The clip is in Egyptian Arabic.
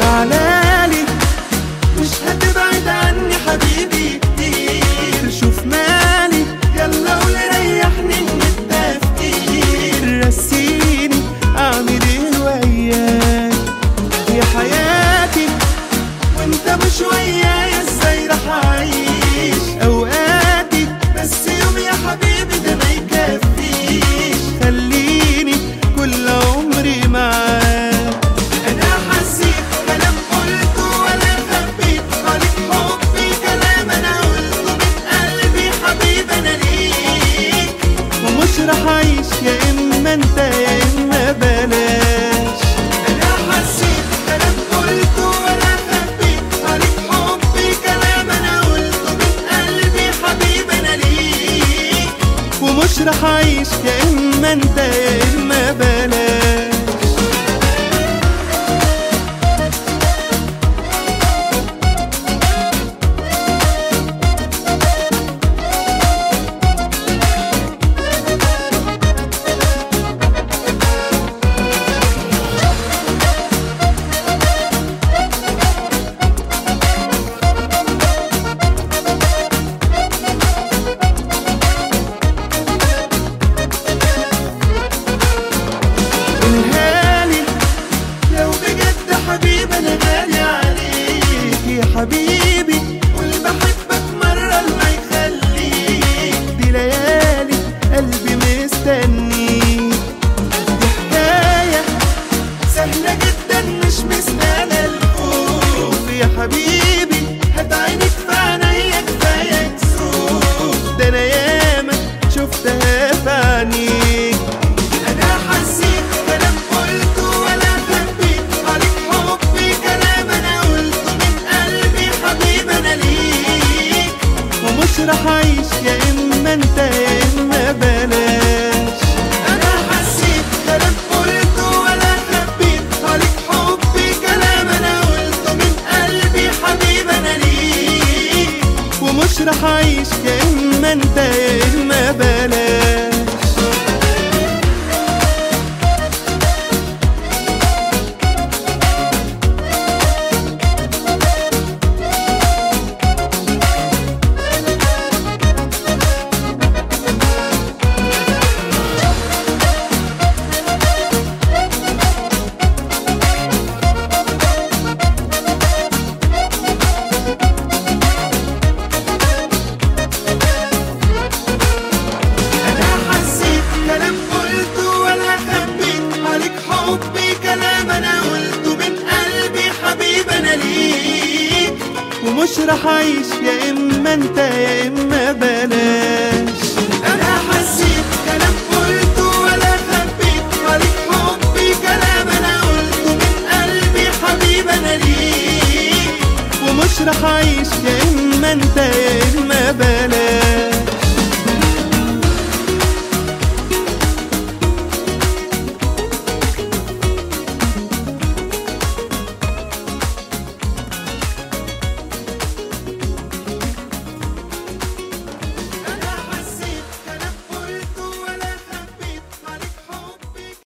تعالالي مش هتبعد عني حبيبي كتير شوف مالي يلا قولي ريحني من التفكير رسيني اعمل ايه وياك يا حياتي وانت مش ويايا ازاي راح اعيش اوقاتي بس يوم يا حبيبي ده ما يكفيش خليني كل عمري معاك انا حسيت كلام قلته ولا خبيت عليك حبي كلام انا قلته من قلبي حبيبي انا ليك ومش راح اعيش يا اما انت يا اما بلاش انا حسيت كلام قلته ولا خبيت عليك حبي كلام انا قلته من قلبي حبيبي انا ليك ومش راح اعيش يا اما انت يا اما بلاش قولهالي لو بجد حبيبي انا غالي عليك يا حبيبي قول بحبك مرة ما يخليك دي ليالي قلبي مستنيك دي حكاية سهلة جدا مش مستاهلة الخوف يا حبيبي هات عينك في عينيا كفاية كسوف ده انا ياما شفتها في عينيك انا حسيت كلام قلته ولا خبيت عليك حبي كلام انا قلته من قلبي حبيبي انا ليك ومش راح اعيش يا اما انت يا اما بلاش انا حسيت كلام قلته ولا خبيت عليك حبي كلام انا قلته من قلبي حبيبي انا ليك ومش راح اعيش يا اما انت يا اما بلاش انا حسيت كلام قلته ولا خبيت عليك حبي كلام انا قلته من قلبي حبيبي انا ليك ومش راح اعيش يا اما انت يا اما بلاش انا حسيت كلام قلته ولا خبيت عليك حبي كلام انا قلته من قلبي حبيبي انا ليك ومش راح اعيش يا اما انت يا اما بلاش